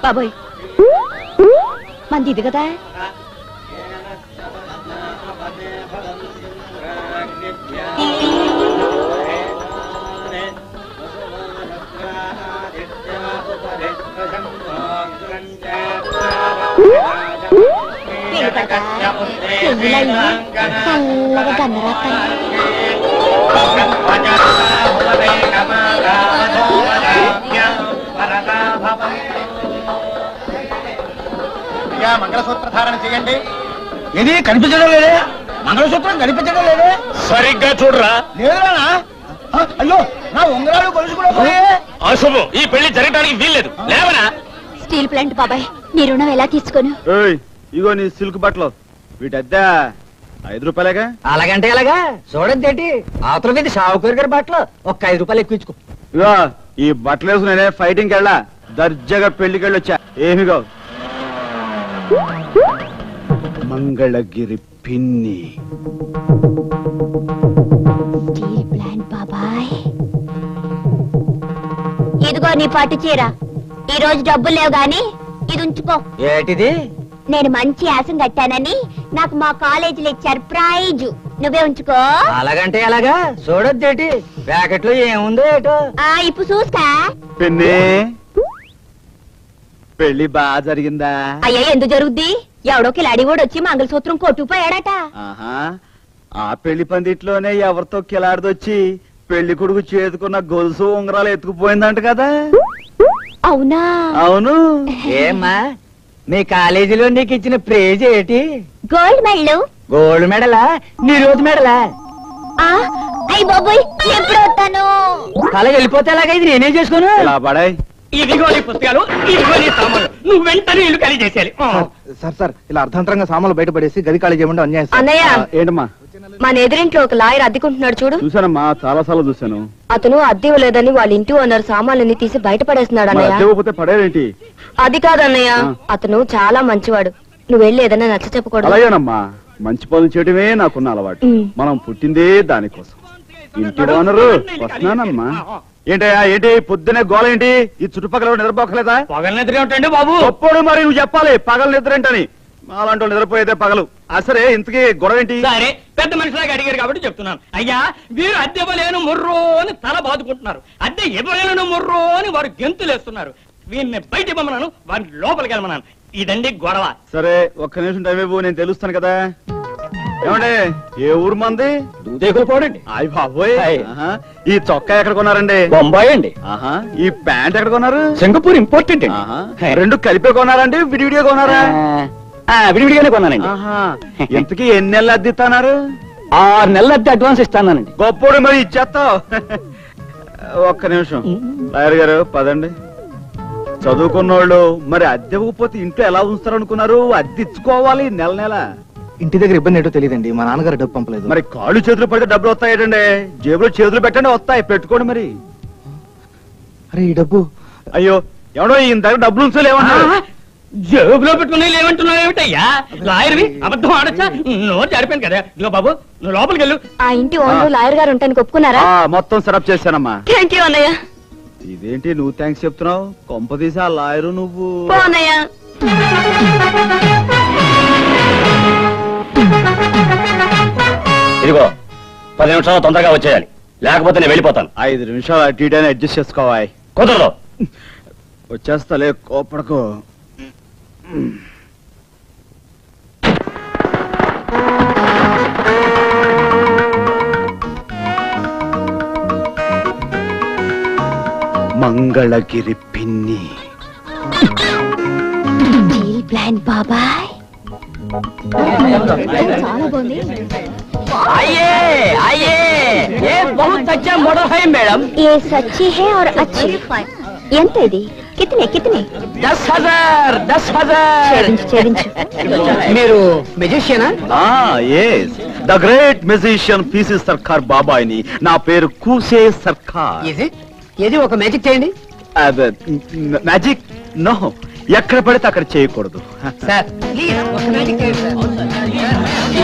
బాబోయ్ మంది ఇది కదా చల్లగా గన్నరాస్తాను మంగళసూత్ర ధారణ చేయండి ఇది కనిపించడం లేదే మంగళసూత్రం కనిపించడం లేదే సరిగ్గా చూడరా లేదురా అయ్యో నా ఉంగరాలు కొలుసు కూడా పోయాయి. అశుభం ఈ పెళ్లి జరగడానికి వీల్లేదు లేవనా స్టీల్ ప్లాంట్ బాబాయ్ నీ రుణం ఎలా తీసుకోను ఏయ్ ఇగో నీ సిల్క్ బట్టలు వీటద్దా ఐదు రూపాయలేగా అలాగంటే ఎలాగా చూడండి ఏంటి అవతల మీద షావుకూర్ గారి బట్టలు ఒక్క ఐదు రూపాయలు ఎక్కువ ఇగో ఈ బట్టలు వేసుకుని నేనే ఫైటింగ్కి వెళ్ళా దర్జాగా పెళ్లికి వెళ్ళి వచ్చా ఏమిగో మంగళగిరి పిన్ని స్టీల్ ప్లాంట్ బాబాయ్ ఇదిగో నీ పట్టు చీర ఈ రోజు డబ్బులు లేవు గాని ఇది ఉంచుకో ఏటిది నేను మంచి ఆశం కట్టానని నాకు మా కాలేజీలో ఇచ్చారు ప్రైజ్ నువ్వే ఉంచుకో అలాగంటే ఎలాగా చూడొద్దు ఏంటి ప్యాకెట్ లో ఏముందో ఏటో ఆ ఇప్పుడు చూస్తా పిన్ని పెళ్లి బాగా జరిగిందా అయ్యో ఎందుకు జరుగుద్ది ఎవడో కిలాడి కూడా వచ్చి మంగళసూత్రం కొట్టుకుపోయాడట ఆహా ఆ పెళ్లి పందిట్లోనే ఎవరితో కిలాడిదొచ్చి పెళ్లి కొడుకు చేతుకున్న గొలుసు ఉంగరాలు ఎత్తుకుపోయిందంట కదా అవునా అవును ఏమ్మా మీ కాలేజీలో నీకు ఇచ్చిన ప్రేజ్ ఏటి గోల్డ్ మెడల్ గోల్డ్ మెడలా నీ రోజు మెడలా అయ్యి బాబోయ్ ఎప్పుడు వస్తాను అలా వెళ్ళిపోతే ఎలాగ ఇది నేనేం చేసుకోను ఇలా పడాయి ఇదిగో నీ పుస్తకాలు ఇదిగో నీ సామాన్లు నువ్వు వెంటనే ఇల్లు ఖాళీ చేసేయాలి ఆ. సార్ సార్ ఇలా అర్ధంతరంగా సామాన్లు బయటపడేసి గది ఖాళీ చేయమంటే అన్యాయం సార్. అన్నయ్య ఆ, ఏంటమ్మా మన ఎదురింట్లో ఒక లాయర్ అద్దెకుంటున్నాడు చూడు చూశానమ్మా చాలా సార్లు చూశాను అతను అద్దె ఇవ్వలేదని వాళ్ళ ఇంటి ఓనర్ సామాన్లన్నీ తీసి బయటపడేస్తున్నాడు మరి అన్నయ్య అద్దె ఇవ్వకపోతే పడేదేంటి అది కాదన్నయ్య ఆ. అతను చాలా మంచివాడు నువ్వు వెళ్ళి ఏదైనా నచ్చ చెప్పకూడదు అలాగేనమ్మా మంచి పనులు చేయడమే నాకున్న అలవాటు ఉమ్. మనం పుట్టిందే దానికోసం ఇంటి ఓనరు వస్తున్నానమ్మా ఏంటయ్యా ఏంటి పొద్దునే గోల ఏంటి ఈ చుట్టుపక్కల ఎవరు నిద్రపోకలేదా పగల నిద్ర ఏమిటండి బాబు ఒప్పుడు మరి నువ్వు చెప్పాలి పగలు నిద్ర ఏంటని అలాంటి వాళ్ళు నిద్రపోయేదే పగలు ఆ సరే ఇంతకీ గొడవ ఏంటి సరే పెద్ద మనిషిలాగా అడిగారు కాబట్టి చెప్తున్నాను అయ్యా వీరు అద్దె ఇవ్వలేను ముర్రో అని తల బాదుకుంటున్నారు అద్దె ఇవ్వలేను ముర్రో అని వారు గెంతులేస్తున్నారు వీరిని బయట ఇవ్వమన్నాను వారిని లోపలికి వెళ్ళమన్నాను ఇదండి గొడవ సరే ఒక్క నిమిషం టైం ఇవ్వు నేను తెలుస్తాను కదా ఏమండి ఏ ఊరు మంది దూదేకులు పోడండి అయ్ బాబోయ్ హాయ్. ఆహా. ఈ చొక్కా ఎక్కడ కొన్నారండి బొంబాయి అండి ఆహా ఈ ప్యాంట్ ఎక్కడ కొన్నారు సింగపూర్ ఇంపార్టెంట్ ఆహా. రెండు కలిపే కొన్నారండి విడివిడిగా కొన్నారా విడివిడిగానే కొన్నానండి ఆహా ఇంతకీ ఎన్ని నెలలు అద్దెస్తున్నారు ఆరు నెలల అద్దె అడ్వాన్స్ ఇస్తానండి గొప్పోడు మరి ఇచ్చేస్తావు ఒక్క నిమిషం లాయర్ గారు పదండి చదువుకున్నోళ్ళు మరి అద్దె ఇవ్వకపోతే ఇంట్లో ఎలా ఉంచుతారు అనుకున్నారు అద్దె ఇచ్చుకోవాలి నెల నెల ఇంటి దగ్గర ఇబ్బంది ఏంటో తెలియదండి మా నాన్నగారు డబ్బు పంపలేదు మరి కాళ్ళు చేతులు పడితే డబ్బులు వస్తాయేటండి జేబులో చేతులు పెట్టండి వస్తాయి పెట్టుకోండి మరి అరే ఈ డబ్బు అయ్యో ఎవడో ఈయన దగ్గర డబ్బులు ఉంచలేమన్నారు జేబులో పెట్టుకుని ఏమంటున్నావు ఏమిటయ్యా లాయర్వి అబద్ధం ఆడచ్చా నోరు జారిపోయింది కదా ఇదిగో బాబు నువ్వు లోపలికి వెళ్ళు ఆ ఇంటి ఓనర్ లాయర్ గారు ఉంటానికి ఒప్పుకున్నారా ఆ, మొత్తం సెటప్ చేశానమ్మా థ్యాంక్ యూ అన్నయ్య ఇదేంటి నువ్వు థ్యాంక్స్ చెప్తున్నావు కొంపదీసి ఆ లాయరు నువ్వు పో అన్నయ్య ఇదిగో పది నిమిషాలు తొందరగా వచ్చేయాలి లేకపోతే నేను వెళ్ళిపోతాను ఐదు నిమిషాలు అటు ఇటు అడ్జస్ట్ చేసుకోవాలి కుదరదు వచ్చేస్తాలే కోపడకు మంగళగిరి పిన్ని స్టీల్ ప్లాంట్ బాబాయ్ చాలా బాగుంది అయ్యే అయ్యే ఏ బహుత్ అచ్చా మోడల్ హై మేడం ఏ సచ్చి హే और अच्छी ఎంత ఇది కితనే కితనే దస్ హజార్ దస్ హజార్ ఛేదించు ఛేదించు మీరు మెజిషియనా ఆ yes the great musician PC Sorcar బాబాయిని నా పేరు కూసే సర్కార్ ఇది ఏది ఒక మ్యాజిక్ చేయండి మ్యాజిక్ నో ఎక్కడ పడితే అక్కడ చేయకూడదు సార్ ప్లీజ్ ఒక మ్యాజిక్ చేయండి సార్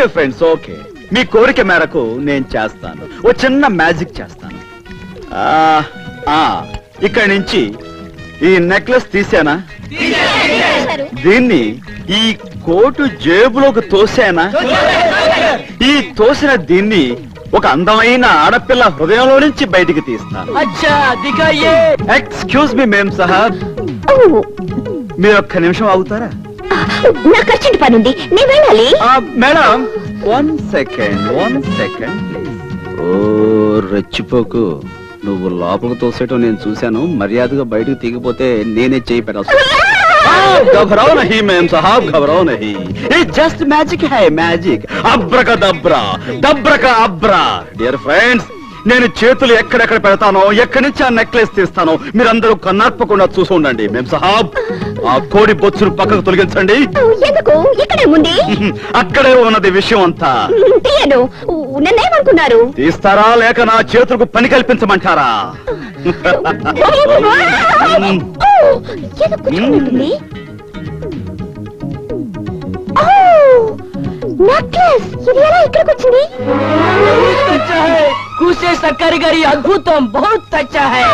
ఓకే ఫ్రెండ్స్ ఓకే మీ కోరిక మేరకు నేను చేస్తాను ఓ చిన్న మ్యాజిక్ చేస్తాను ఆ, ఆ, ఇక్కడి నుంచి ఈ నెక్లెస్ తీసానా దీన్ని ఈ కోటు జేబులోకి తోసానా ఈ తోసిన దీన్ని ఒక అందమైన ఆడపిల్ల హృదయంలో నుంచి బయటికి తీస్తాను अच्छा दिखाइए ఎక్స్క్యూజ్ మీ మేం సాహబ్ ఓ, మీరు ఒక్క నిమిషం అవుతారా నాకు అర్జెంట్ పని ఉంది నేను వెళ్ళాలి madam one second one second ఓ రెచ్చిపోకు నువ్వు లోపలికి తోసేయటం నేను చూశాను మర్యాదగా బయటకు తీగిపోతే నేనే చేయి పెట్టాల్సి घबराओ नहीं मैम साहब घबराओ नहीं ये जस्ट मैजिक है मैजिक అబ్రకదబ్రా దబ్రక అబ్రా డియర్ ఫ్రెండ్స్ నేను చేతులు ఎక్కడెక్కడ పెడతానో ఎక్కడి నుంచి ఆ నెక్లెస్ తీస్తానో మీరందరూ కన్నార్పకుండా చూసి ఉండండి మేం సాహాబ్ ఆ కోడి బొచ్చును పక్కకు తొలగించండి ఓ, ఎందుకు ఇక్కడే ఉంది అక్కడే ఉన్నది విషయం అంతా తీయను నన్నేమనుకున్నారు తీస్తారా లేక నా చేతులకు పని కల్పించమంటారా ఓ, ఏదో కూర్చున్నట్టుంది ఓ, నెక్లెస్ ఇది ఎలా ఇక్కడికి వచ్చింది बहुत अच्छा है कुसे सरकारी गाड़ी अद्भुतम बहुत अच्छा है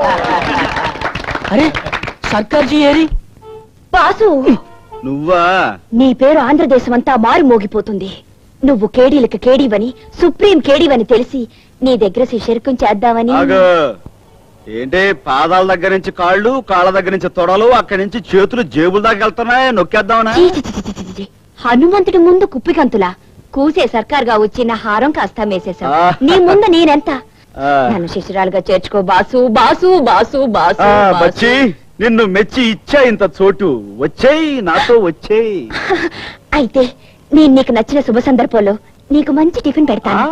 अरे सरकार जी ఏరి బాసు నువ్వా నీ పేరు ఆంధ్రదేశం అంతా మారు మోగిపోతుంది నువ్వు కేడీలకు కేడీవని సుప్రీం కేడీవని తెలిసి నీ దగ్గర శిష్యర్కం చేద్దామని ఆగు. ఏంటి పాదాల దగ్గర నుంచి కాళ్ళు కాళ్ళ దగ్గర నుంచి తొడలు అక్కడి నుంచి చేతులు జేబుల దాకా వెళ్తున్నాయి నొక్కేద్దామనా చీ, చీ, చీ, చీ, చీ, చీ. హనుమంతుడి ముందు కుప్పికంతులా కూసే సర్కార్గా వచ్చిన హారం కాస్త మేసేశావు ఆ. నీ ముందు నేనెంత ఆ. నన్ను శిశురాలుగా చేర్చుకో బాసు బాసు బాసు బాసు ఆ, బాసు. బచ్చి నిన్ను మెచ్చి ఇచ్చా ఇంత చోటు వచ్చేయ్ నాతో వచ్చేయ్ అయితే నేను నీకు నచ్చిన శుభ సందర్భంలో నీకు మంచి టిఫిన్ ఆ. పెడతాను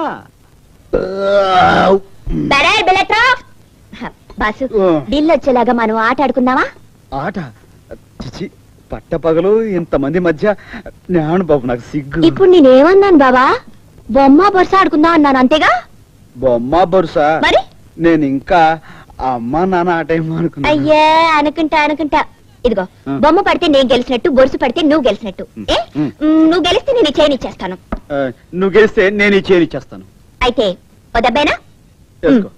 బెరాయ్ బెలట్రా. హ, బాసు ఆ. బిల్లు వచ్చేలాగా మనం ఆట ఆడుకుందామా ఆట చిచి పట్టపగలు ఇంతమంది మధ్య నేను బాబు నాకు సిగ్గు ఇప్పుడు నేనేమన్నాను బాబా బొమ్మ బొరుస ఆడుకుందాం అన్నాను అంతేగా బొమ్మ బొరుసా మరి నేను ఇంకా అమ్మ నాన్న ఆటేమో అనుకున్నా అయ్యా అనుకుంటా అనుకుంటా ఇదిగో ఆ. బొమ్మ పడితే నేను గెలిచినట్టు బొరుసు పడితే నువ్వు గెలిచినట్టు ఏ ఉమ్. మ్, నువ్వు గెలిస్తే నేను చేయనిచ్చేస్తాను ఆ, నువ్వు గెలిస్తే నేను ఈ చేనిచ్చేస్తాను అయితే ఓ దెబ్బేనా వేసుకో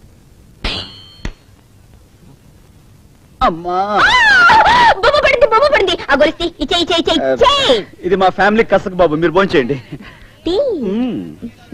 అమ్మా బొమ్మ పడింది బొమ్మ పడింది ఆ గొలిస్తే ఈ చెయ్యి చెయ్యి చెయ్యి ఆ, చెయ్యి ఇది మా ఫ్యామిలీ కసక్ బాబు మీరు భోంచేయండి తీ. మ్మ్.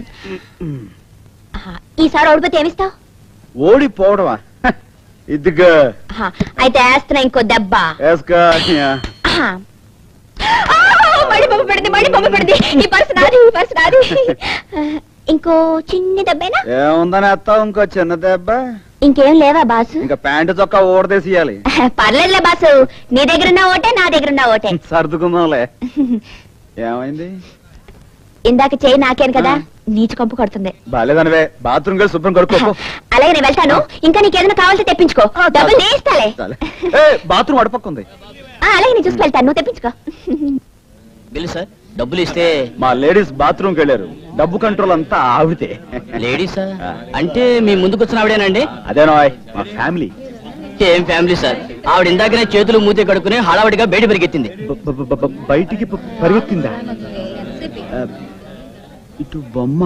ఆహా, ఈసారి ఓడిపోతే ఏమిస్తావు ఓడిపోవడమా హ, ఇదిగా ఆహా, అయితే వేస్తున్నా ఇంకో దెబ్బ వేసుకో ఆహా. ఆ, మళ్ళీ బొమ్మ పడింది మళ్ళీ బొమ్మ పడింది ఈ పర్సు నాది ఈ పర్సు నాది ఆ, ఇంకో చిన్న దెబ్బేనా ఏముందని వేస్తావు ఇంకో చిన్న దెబ్బ ఇంకేం లేవా బాసు ఇంకా ప్యాంటు చొక్కా ఊడదీసేయాలి పర్లేదులే బాసు నీ దగ్గర ఉన్న ఓటే నా దగ్గర ఉన్న ఓటే సర్దుకుందాంలే ఏమైంది ఇందాక చేయి నాకేను కదా నీచు కంపు కొడుతుంది బాలేదనివే బాత్రూమ్ కలిసి శుభ్రం కడుక్కో అలాగే నేను వెళ్తాను ఇంకా నీకేదైనా కావాల్సి తెప్పించుకో డబ్బులు నేస్తాలే ఏ బాత్రూమ్ అడపక్కుంది ఆ, అలాగే నేను చూసి వెళ్తాను నువ్వు తెప్పించుకో బిల్లు సార్ డబ్బులు ఇస్తే మా లేడీస్ బాత్రూమ్ కి వెళ్ళారు డబ్బు కంట్రోల్ అంతా ఆవితే లేడీసా అంటే మీ ముందుకు వచ్చిన ఆవిడేనండి అదేనో మా ఫ్యామిలీ ఏం ఫ్యామిలీ సార్ ఆవిడ ఇందాకనే చేతులు మూతి కడుక్కుని హడావిడిగా బయట పరిగెత్తింది బ- బ- బ- బ- బయటికి ప- పరిగెత్తిందా ఆ, ఇటు బొమ్మ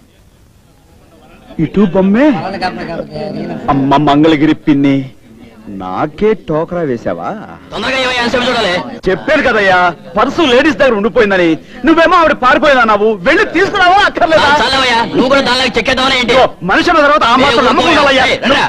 ఇటు బొమ్మే అమ్మ మంగళగిరి పిన్ని నాకే టోకరా వేశావా తొందరగా ఏమో ఆన్సర్ చూడాలి చెప్పాను కదయ్యా పర్సు లేడీస్ దగ్గర ఉండిపోయిందని నువ్వేమో ఆవిడ పారిపోయినా నువ్వు వెళ్ళి తీసుకురావా అక్కర్లేదా చాలవయ్యా నువ్వు కూడా దానిలో చెక్కేద్దామని ఏంటి ఇదిగో, మనిషి అన్న తర్వాత ఆ మాత్రం ఏ, నమ్మకం వద్దు, ఉండాలయ్యా. ఏయ్, రండ్రా.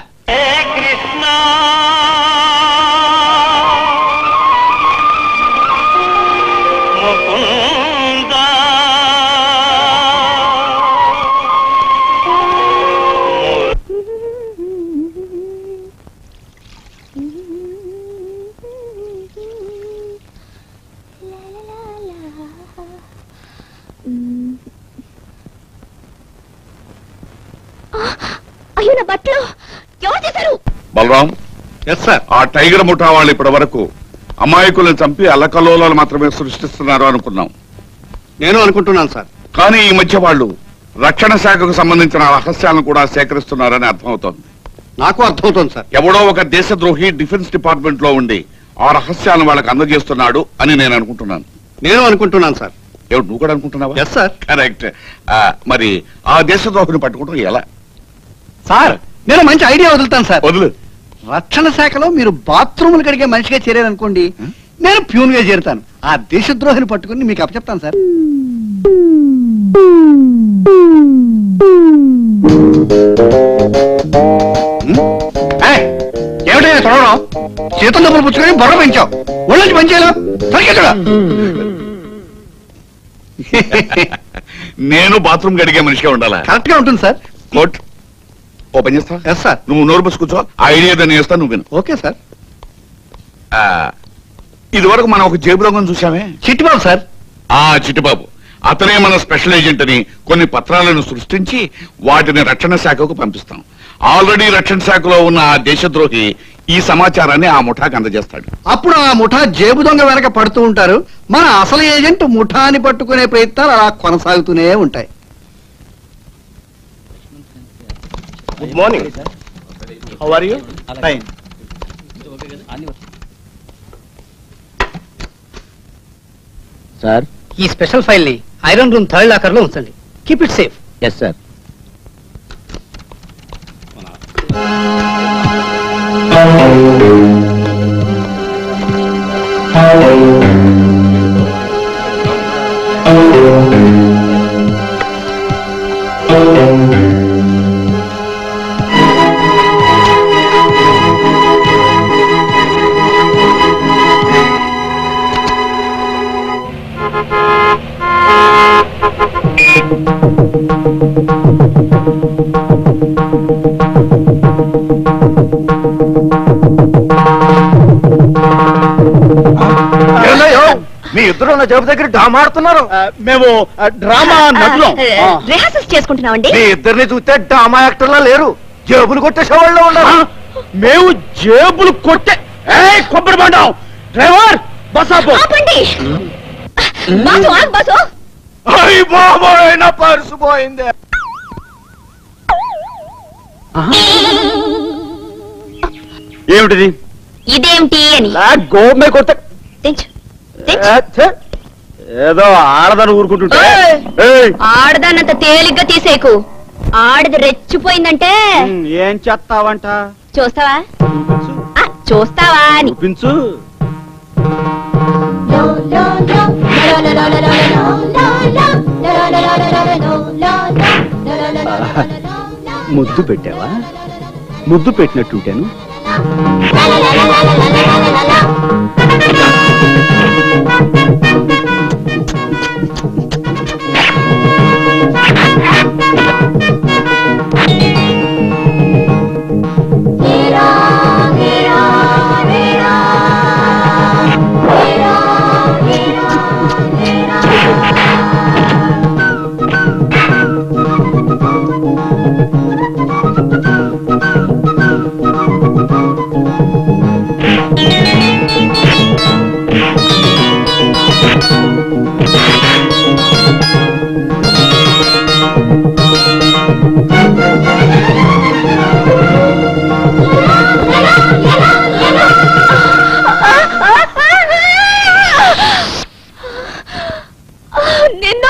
అయ్యో నా బట్టలు ఎవరు చేశారు బలరాం ఎస్ సార్ ఆ టైగర్ ముఠా వాళ్ళు ఇప్పటి వరకు అమాయకులను చంపి అల్లకల్లోలాలు మాత్రమే సృష్టిస్తున్నారు అనుకున్నాం నేను అనుకుంటున్నాను సార్ కానీ ఈ మధ్య వాళ్ళు రక్షణ శాఖకు సంబంధించిన రహస్యాలను కూడా సేకరిస్తున్నారని అర్థమవుతోంది నాకు అర్థమవుతోంది సార్ ఎవడో ఒక దేశద్రోహి డిఫెన్స్ డిపార్ట్మెంట్ లో ఉండి ఆ రహస్యాలను వాళ్ళకి అందజేస్తున్నాడు అని నేను అనుకుంటున్నాను నేను అనుకుంటున్నాను సార్ ఏమిటి నువ్వు కూడా అనుకుంటున్నావా ఎస్ సార్ కరెక్ట్ మరి ఆ దేశద్రోహిని పట్టుకుంటాం ఎలా సార్ నేను మంచి ఐడియా వదులుతాను సార్ వదులు రక్షణ శాఖలో మీరు బాత్రూములు కడిగే మనిషిగా చేరారనుకోండి నేను ప్యూన్ గా చేరుతాను ఆ దేశద్రోహిని పట్టుకుని మీకు అప్పచెప్తాను సార్ ఏయ్, ఏమిటయ్యా చూడడం చేతుల డబ్బులు పుచ్చుకొని బొర్ర పెంచావు ఒళ్ళొంచి పని చేయలేవు సరిగ్గా నేను బాత్రూమ్ గడిగే మనిషిగా ఉండాలా కరెక్ట్ గా ఉంటుంది సార్ కోట్ ఓపెన్ చేస్తా ఎస్ సార్ నువ్వు నోరు బస్ కూర్చో ఆ ఐడియా దాన్ని చేస్తా నువ్వు విను ఓకే సార్ ఆ, ఇదివరకు మనం ఒక జేబు రంగం చూసామే చిట్టిబాబు సార్ ఆ చిట్టుబాబు అతనే మన స్పెషల్ ఏజెంట్ అని కొన్ని పత్రాలను సృష్టించి వాటిని రక్షణ శాఖకు పంపిస్తాం ఆల్రెడీ రక్షణ శాఖలో ఉన్న ఆ దేశద్రోహి ఈ సమాచారాన్ని ఆ ముఠాకు అందజేస్తాడు అప్పుడు ఆ ముఠా జేబు దొంగ వెనక పడుతూ ఉంటారు మన అసలు ఏజెంట్ ముఠాని పట్టుకునే ప్రయత్నాలు అలా కొనసాగుతూనే ఉంటాయి good morning how are you sir ఈ స్పెషల్ ఫైల్ ని ఐరన్ రూమ్ థర్డ్ లాకర్ లో ఉంచండి keep it safe yes sir మీ ఇద్దరు నా జేబు దగ్గర డామాడుతున్నారు మేము డ్రామా నటులం రిహార్సల్స్ చేసుకుంటున్నామండి మీ ఇద్దరిని చూస్తే డ్రామా యాక్టర్లా లేరు జేబులు కొట్టేసేవాళ్ళు ఉన్నారు మేము జేబులు కొట్టే ఏయ్, కొబ్బరి బండం డ్రైవర్ బస్ ఆపు ఆపండి బాసు ఆగ్ బాసు అయ్ బాబోయ్ నా పర్సు పోయింది ఏమిటిది ఇదేమిటి అని గోమే కొట్ట తెచ్చు తెచ్చు ఏదో ఆడదని ఊరుకుంటుంటే ఏయ్! ఏయ్, ఆడదానంత తేలిగ్గా తీసేకు ఆడది రెచ్చిపోయిందంటే ఏం చేస్తావంట చూస్తావా ఆ, చూస్తావా అని చూపించు ముద్దు పెట్టావా ముద్దు పెట్టినట్టుంటాను నిన్ను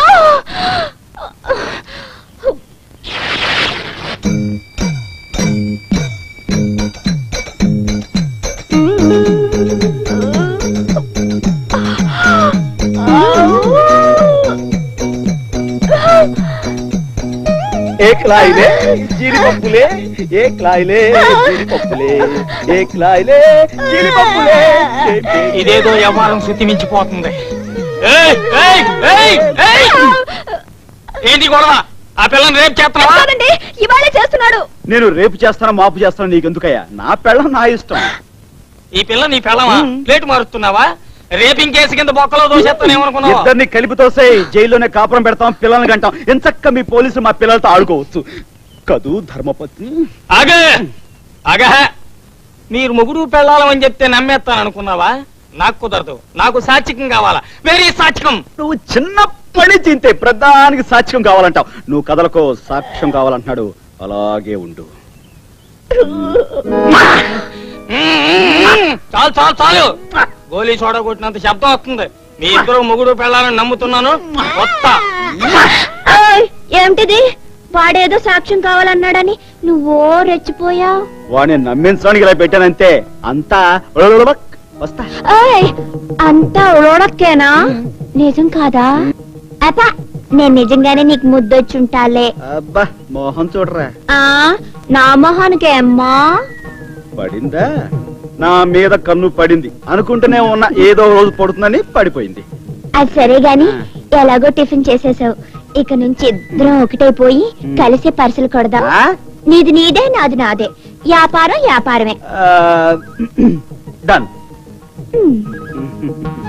एक लाइले జీడిపప్పులే ఏక్ లాయిలే జీడిపప్పులే ఏక్ లాయిలే జీడిపప్పులే ఇదేదో వ్యవహారం శృతి మించిపోతుంది ఏయ్, ఏయ్, ఏయ్, ఏయ్! ఏంటి గొడవ ఆ పిల్లని రేపు చేస్తున్నావా కాదండి ఇవాళే చేస్తున్నాడు నేను రేపు చేస్తాను మాపు చేస్తాను నీకు ఎందుకయ్యా నా పెళ్ళం నా ఇష్టం ఈ పిల్ల నీ పిల్లవా ప్లేట్ మారుస్తున్నావా రేపింగ్ కేసు కింద బొక్కలో దోషేస్తానేమనుకున్నావా ఇద్దరిని కలిపి తోసే జైల్లోనే కాపురం పెడతాం పిల్లల్ని కంటాం ఎంచక్క మీ పోలీసులు మా పిల్లలతో ఆడుకోవచ్చు కదూ ధర్మపత్ని ఆగే ఆగా మీరు మొగుడు పెళ్ళాలని చెప్తే నమ్మేస్తాను అనుకున్నావా నాకు కుదరదు నాకు సాత్వికం కావాలా వెరీ సాత్వికం నువ్వు చిన్నప్పటి నుంచి ఇంతే ప్రధానికి సాక్ష్యం కావాలంటావు నువ్వు కథలకో సాక్ష్యం కావాలంటున్నాడు అలాగే ఉండు చాలు చాలు చాలు గోలీ చూడ కొట్టినంత శబ్దం వస్తుంది మీ ఇద్దరు మొగుడు పెళ్ళాలని నమ్ముతున్నాను వస్తా ఏయ్, ఏమిటిది వాడేదో సాక్ష్యం కావాలన్నాడని నువ్వో రెచ్చిపోయావు వాడిని నమ్మించడానికి ఇలా పెట్టానంతే అంతా ఉలవలవక్. వస్తా ఏయ్, అంతా ఉడకేనా నిజం కాదా అప్ప నేను నిజంగానే నీకు ముద్దొచ్చుంటాలే అబ్బా మోహన్ చూడరా ఆ నా మొహానికే అమ్మా పడిందా నా మీద కన్ను పడింది అనుకుంటూనే ఉన్న ఏదో రోజు పడుతుందని పడిపోయింది అది సరే గాని ఎలాగో టిఫిన్ చేసేసావు ఇక నుంచి ఇద్దరం ఒకటైపోయి కలిసే పర్సలు కొడదాం ఆ? నీది నీదే నాది నాదే వ్యాపారం వ్యాపారమే ఆ, డన్ హ్మ్.